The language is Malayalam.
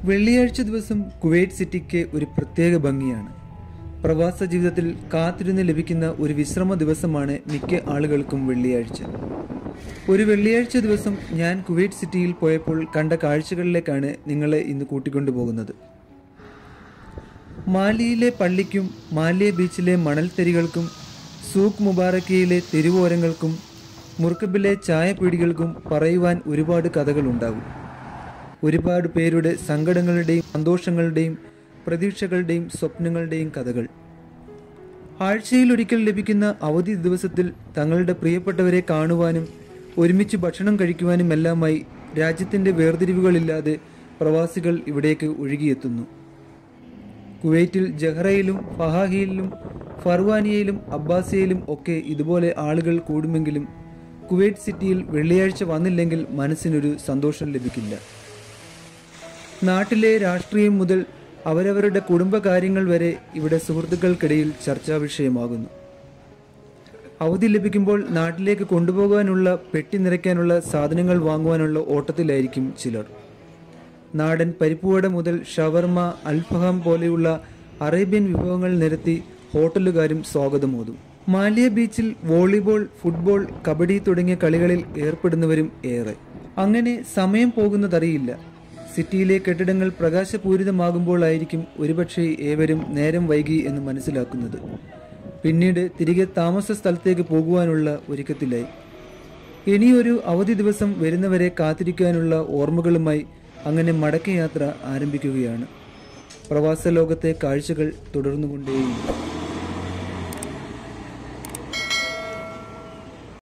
വെള്ളിയാഴ്ച ദിവസം കുവൈറ്റ് സിറ്റിക്ക് ഒരു പ്രത്യേക ഭംഗിയാണ് പ്രവാസ ജീവിതത്തിൽ കാത്തിരുന്ന് ലഭിക്കുന്ന ഒരു വിശ്രമ ദിവസമാണ് മിക്ക ആളുകൾക്കും വെള്ളിയാഴ്ച ഒരു വെള്ളിയാഴ്ച ദിവസം ഞാൻ കുവൈറ്റ് സിറ്റിയിൽ പോയപ്പോൾ കണ്ട കാഴ്ചകളിലേക്കാണ് നിങ്ങളെ ഇന്ന് കൂട്ടിക്കൊണ്ടുപോകുന്നത് മാലിയിലെ പള്ളിക്കും മാലിയ ബീച്ചിലെ മണൽത്തരികൾക്കും സൂക്ക് മുബാറക്കയിലെ തെരുവോരങ്ങൾക്കും മുർക്കബിലെ ചായപ്പീടികൾക്കും പറയുവാൻ ഒരുപാട് കഥകളുണ്ടാകും ഒരുപാട് പേരുടെ സങ്കടങ്ങളുടെയും സന്തോഷങ്ങളുടെയും പ്രതീക്ഷകളുടെയും സ്വപ്നങ്ങളുടെയും കഥകൾ ആഴ്ചയിലൊരിക്കൽ ലഭിക്കുന്ന അവധി ദിവസത്തിൽ തങ്ങളുടെ പ്രിയപ്പെട്ടവരെ കാണുവാനും ഒരുമിച്ച് ഭക്ഷണം കഴിക്കുവാനും എല്ലാമായി രാജ്യത്തിൻ്റെ വേർതിരിവുകളില്ലാതെ പ്രവാസികൾ ഇവിടേക്ക് ഒഴുകിയെത്തുന്നു കുവൈറ്റിൽ ജഹ്റയിലും ഫഹാഹിയിലും ഫർവാനിയയിലും അബ്ബാസിയയിലും ഒക്കെ ഇതുപോലെ ആളുകൾ കൂടുമെങ്കിലും കുവൈറ്റ് സിറ്റിയിൽ വെള്ളിയാഴ്ച വന്നില്ലെങ്കിൽ മനസ്സിനൊരു സന്തോഷം ലഭിക്കില്ല നാട്ടിലെ രാഷ്ട്രീയം മുതൽ അവരവരുടെ കുടുംബകാര്യങ്ങൾ വരെ ഇവിടെ സുഹൃത്തുക്കൾക്കിടയിൽ ചർച്ചാ വിഷയമാകുന്നു അവധി ലഭിക്കുമ്പോൾ നാട്ടിലേക്ക് കൊണ്ടുപോകാനുള്ള പെട്ടി നിറയ്ക്കാനുള്ള സാധനങ്ങൾ വാങ്ങുവാനുള്ള ഓട്ടത്തിലായിരിക്കും ചിലർ നാടൻ പരിപ്പുവട മുതൽ ഷവർമ അൽഫഹാം പോലെയുള്ള അറേബ്യൻ വിഭവങ്ങൾ നിരത്തി ഹോട്ടലുകാരും സ്വാഗതമോതും മാലിയ ബീച്ചിൽ വോളിബോൾ ഫുട്ബോൾ കബഡി തുടങ്ങിയ കളികളിൽ ഏർപ്പെടുന്നവരും ഏറെ അങ്ങനെ സമയം പോകുന്നതറിയില്ല സിറ്റിയിലെ കെട്ടിടങ്ങൾ പ്രകാശപൂരിതമാകുമ്പോഴായിരിക്കും ഒരുപക്ഷെ ഏവരും നേരം വൈകി എന്ന് മനസ്സിലാക്കുന്നത് പിന്നീട് തിരികെ താമസ സ്ഥലത്തേക്ക് പോകുവാനുള്ള ഒരുക്കത്തിലായി ഇനിയൊരു അവധി ദിവസം വരുന്നവരെ കാത്തിരിക്കാനുള്ള ഓർമ്മകളുമായി അങ്ങനെ മടക്കയാത്ര ആരംഭിക്കുകയാണ് പ്രവാസ ലോകത്തെ കാഴ്ചകൾ തുടർന്നുകൊണ്ടേയിരിക്കും